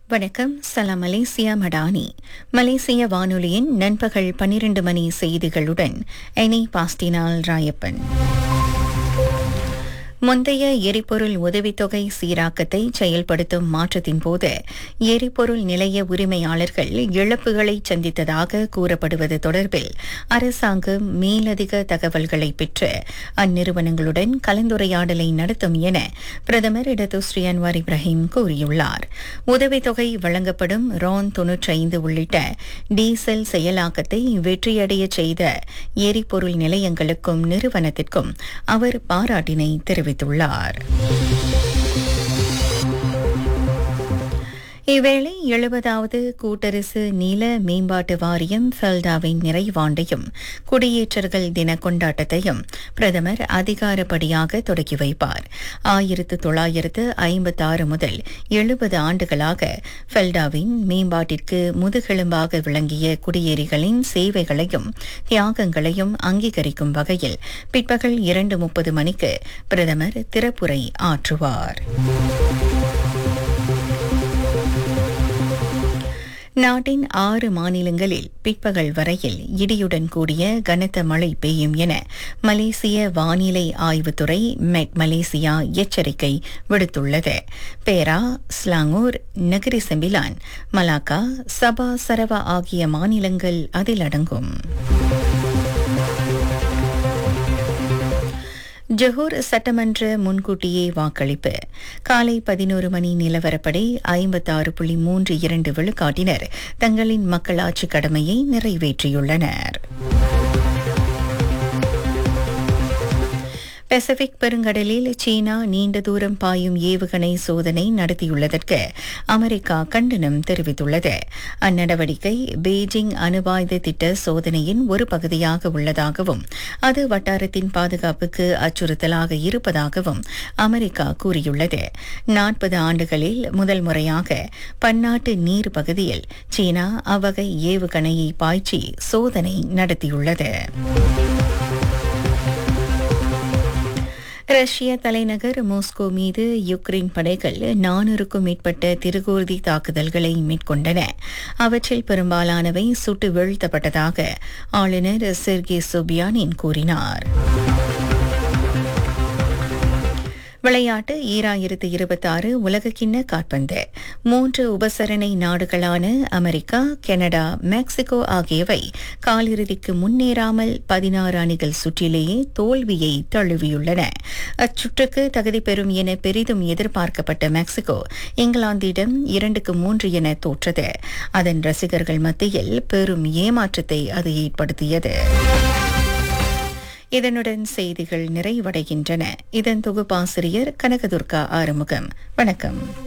வணக்கம் சலாம் மலேசியா மடானி மலேசிய வானொலியின் நண்பகல் பன்னிரண்டு மணி செய்திகளுடன் எனி பாஸ்டினால் ராயப்பன் முந்தைய எரிபொருள் உதவித்தொகை சீராக்கத்தை செயல்படுத்தும் மாற்றத்தின் போது எரிபொருள் நிலைய உரிமையாளர்கள் இழப்புகளை சந்தித்ததாக கூறப்படுவது தொடர்பில் அரசாங்கம் மேலதிக தகவல்களை பெற்று அந்நிறுவனங்களுடன் கலந்துரையாடலை நடத்தும் என பிரதமர் இடதுஸ்ரீ அன்வார் இப்ராஹிம் கூறியுள்ளார் உதவித்தொகை வழங்கப்படும் ரான் தொன்னூற்றி ஐந்து உள்ளிட்ட டீசல் செயலாக்கத்தை வெற்றியடைய செய்த எரிபொருள் நிலையங்களுக்கும் நிறுவனத்திற்கும் அவர் பாராட்டினை தெரிவித்தார் தெரிவித்துள்ளார் இவ்வேளை எழுபதாவது கூட்டரசு நில மேம்பாட்டு வாரியம் ஃபெல்டாவின் நிறைவாண்டையும் குடியேற்றர்கள் தின கொண்டாட்டத்தையும் பிரதமர் அதிகாரப்படியாக தொடக்கி வைப்பார் ஆயிரத்து தொள்ளாயிரத்து ஐம்பத்தாறு முதல் எழுபது ஆண்டுகளாக ஃபெல்டாவின் மேம்பாட்டிற்கு முதுகெலும்பாக விளங்கிய குடியேறிகளின் சேவைகளையும் தியாகங்களையும் அங்கீகரிக்கும் வகையில் பிற்பகல் இரண்டு முப்பது மணிக்கு பிரதமர் திறப்புரை ஆற்றுவார் நாட்டின் ஆறு மாநிலங்களில் பிற்பகல் வரையில் இடியுடன் கூடிய கனத்த மழை பெய்யும் என மலேசிய வானிலை ஆய்வுத்துறை மெட் மலேசியா எச்சரிக்கை விடுத்துள்ளது Perak Selangor Negeri Sembilan Malacca Sabah Sarawak ஆகிய மாநிலங்கள் அதில் அடங்கும் ஜொஹூர் சட்டமன்ற முன்கூட்டியே வாக்களிப்பு காலை பதினோரு மணி நிலவரப்படி ஐம்பத்தாறு புள்ளி மூன்று இரண்டு விழுக்காட்டினர் தங்களின் மக்களாட்சி கடமையை நிறைவேற்றியுள்ளனர் பசிபிக் பெருங்கடலில் சீனா நீண்ட தூரம் பாயும் ஏவுகணை சோதனை நடத்தியுள்ளதற்கு அமெரிக்கா கண்டனம் தெரிவித்துள்ளது அந்நடவடிக்கை பெய்ஜிங் அணுவாயுத திட்ட சோதனையின் ஒரு பகுதியாக உள்ளதாகவும் அது வட்டாரத்தின் பாதுகாப்புக்கு அச்சுறுத்தலாக இருப்பதாகவும் அமெரிக்கா கூறியுள்ளது நாற்பது ஆண்டுகளில் முதல் முறையாக பன்னாட்டு நீர் பகுதியில் சீனா அவ்வகை ஏவுகணையை பாய்ச்சி சோதனை நடத்தியுள்ளது ரஷ்ய தலைநகர் மாஸ்கோ மீது யுக்ரைன் படைகள் நானூறுக்கும் மேற்பட்ட திருகூர்தி தாக்குதல்களை மேற்கொண்டன அவற்றில் பெரும்பாலானவை சுட்டு வீழ்த்தப்பட்டதாக ஆளுநர் செர்கே சுபியானின் கூறினார் விளையாட்டு ஈராயிரத்து இருபத்தாறு உலகக்கிண்ண காற்பந்து மூன்று உபசரணை நாடுகளான அமெரிக்கா கனடா மெக்சிகோ ஆகியவை காலிறுதிக்கு முன்னேறாமல் பதினாறு அணிகள் சுற்றிலேயே தோல்வியை தழுவியுள்ளன அச்சுற்றுக்கு தகுதி பெறும் என பெரிதும் எதிர்பார்க்கப்பட்ட மெக்சிகோ இங்கிலாந்திடம் இரண்டுக்கு மூன்று என தோற்றது அதன் ரசிகர்கள் மத்தியில் பெரும் ஏமாற்றத்தை அது ஏற்படுத்தியது இதனுடன் செய்திகள் நிறைவடைகின்றன இதன் தொகுப்பாசிரியர் கனகதுர்கா ஆறுமுகம் வணக்கம்